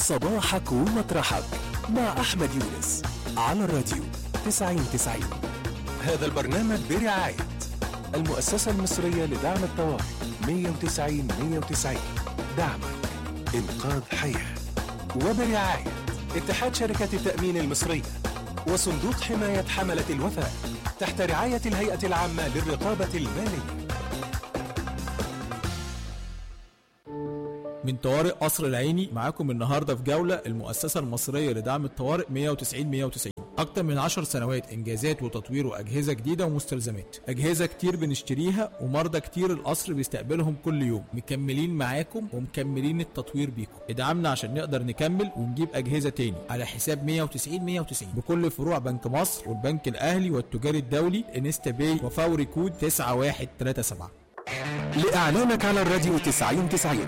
صباحك ومطرحك مع أحمد يونس على الراديو 9090 هذا البرنامج برعاية المؤسسة المصرية لدعم الطوارئ 190 190 دعمك إنقاذ حياة وبرعاية اتحاد شركة التأمين المصرية وصندوق حماية حملة الوفاء تحت رعاية الهيئة العامة للرقابة المالية من طوارئ قصر العيني معاكم النهارده في جوله المؤسسه المصريه لدعم الطوارئ 190 190 اكتر من 10 سنوات انجازات وتطوير واجهزه جديده ومستلزمات اجهزه كتير بنشتريها ومرضى كتير القصر بيستقبلهم كل يوم مكملين معاكم ومكملين التطوير بيكم ادعمنا عشان نقدر نكمل ونجيب اجهزه تاني على حساب 190 190 بكل فروع بنك مصر والبنك الاهلي والتجاري الدولي انستا باي وفوري كود 9137 لإعلانك على الراديو 9090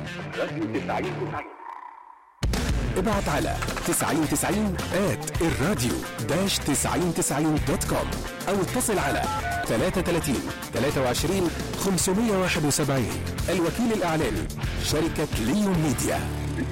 ابعت على 9090 at الراديو داش 9090 دوت كوم أو اتصل على 33 23 571 الوكيل الإعلاني شركة ليون ميديا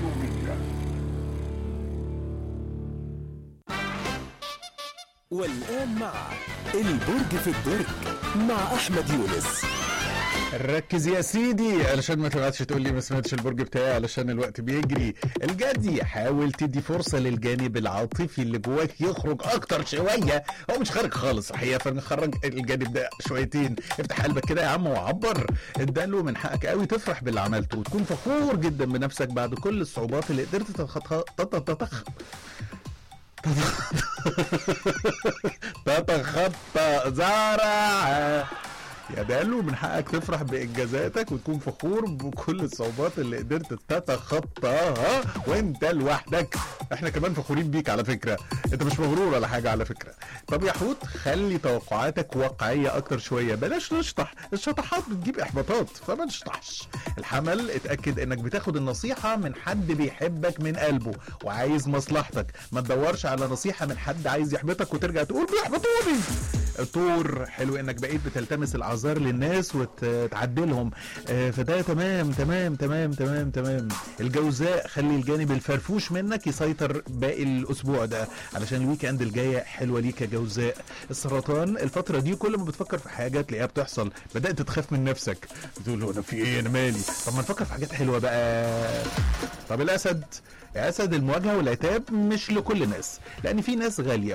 والآن مع البرج في الدرج مع أحمد يونس ركز يا سيدي علشان ما تبعتش تقول لي ما سمعتش البرج بتاعي علشان الوقت بيجري الجدي حاول تدي فرصة للجانب العاطفي اللي جواك يخرج اكتر شوية هو مش خارج خالص الحقيقة فنخرج الجانب ده شويتين افتح قلبك كده يا عم وعبر اداله من حقك قوي تفرح باللي عملته وتكون فخور جدا بنفسك بعد كل الصعوبات اللي قدرت تتخطى تتخ تتخطى زرع يا دالو من حقك تفرح بانجازاتك وتكون فخور بكل الصعوبات اللي قدرت تتخطاها وانت لوحدك احنا كمان فخورين بيك على فكره انت مش مغرور ولا حاجه على فكره طب يا حوت خلي توقعاتك واقعيه اكتر شويه بلاش نشطح الشطحات بتجيب احباطات فما نشطحش الحمل اتاكد انك بتاخد النصيحه من حد بيحبك من قلبه وعايز مصلحتك ما تدورش على نصيحه من حد عايز يحبطك وترجع تقول بيحبطوني طور حلو انك بقيت بتلتمس الاعذار للناس وتعدلهم آه، فده تمام تمام تمام تمام تمام الجوزاء خلي الجانب الفرفوش منك يسيطر باقي الاسبوع ده علشان الويك اند الجايه حلوه ليك يا جوزاء السرطان الفتره دي كل ما بتفكر في حاجه تلاقيها بتحصل بدات تخاف من نفسك بتقول له انا في ايه انا مالي طب ما نفكر في حاجات حلوه بقى طب الاسد يا اسد المواجهه والعتاب مش لكل الناس لان في ناس غاليه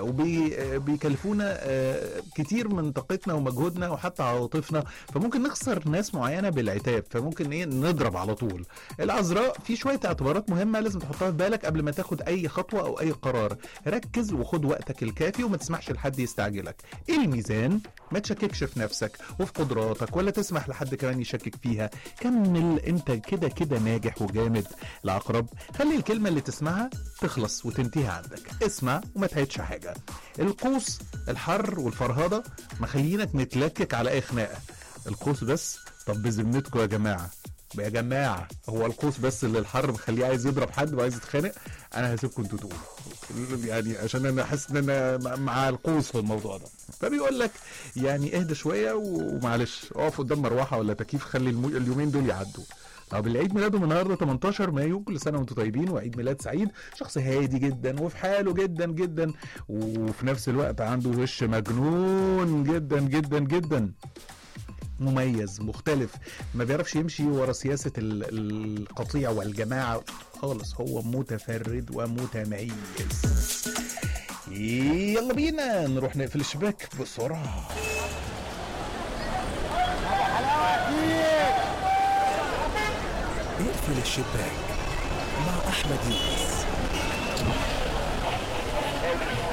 وبيكلفونا كتير من طاقتنا ومجهودنا وحتى عواطفنا فممكن نخسر ناس معينه بالعتاب فممكن ايه نضرب على طول العذراء في شويه اعتبارات مهمه لازم تحطها في بالك قبل ما تاخد اي خطوه او اي قرار ركز وخد وقتك الكافي وما تسمحش لحد يستعجلك الميزان ما تشككش في نفسك وفي قدراتك ولا تسمح لحد كمان يشكك فيها كمل انت كده كده ناجح وجامد العقرب خلي الكلمه اللي تسمعها تخلص وتنتهي عندك اسمع وما تعيدش حاجه القوس الحر والفرهده مخلينك متلكك على اي خناقه القوس بس طب بذمتكم يا جماعه يا جماعه هو القوس بس اللي الحر مخليه عايز يضرب حد وعايز يتخانق انا هسيبكم انتوا تقولوا يعني عشان انا حاسس ان انا مع القوس في الموضوع ده فبيقول لك يعني اهدى شويه ومعلش اقف قدام مروحه ولا تكييف خلي المو... اليومين دول يعدوا طب العيد ميلاده النهارده 18 مايو كل سنه وانتم طيبين وعيد ميلاد سعيد شخص هادي جدا وفي حاله جدا جدا وفي نفس الوقت عنده وش مجنون جدا جدا جدا مميز مختلف ما بيعرفش يمشي ورا سياسة القطيع والجماعة خالص هو متفرد ومتميز يلا بينا نروح نقفل الشباك بسرعة اقفل الشباك مع أحمد يونس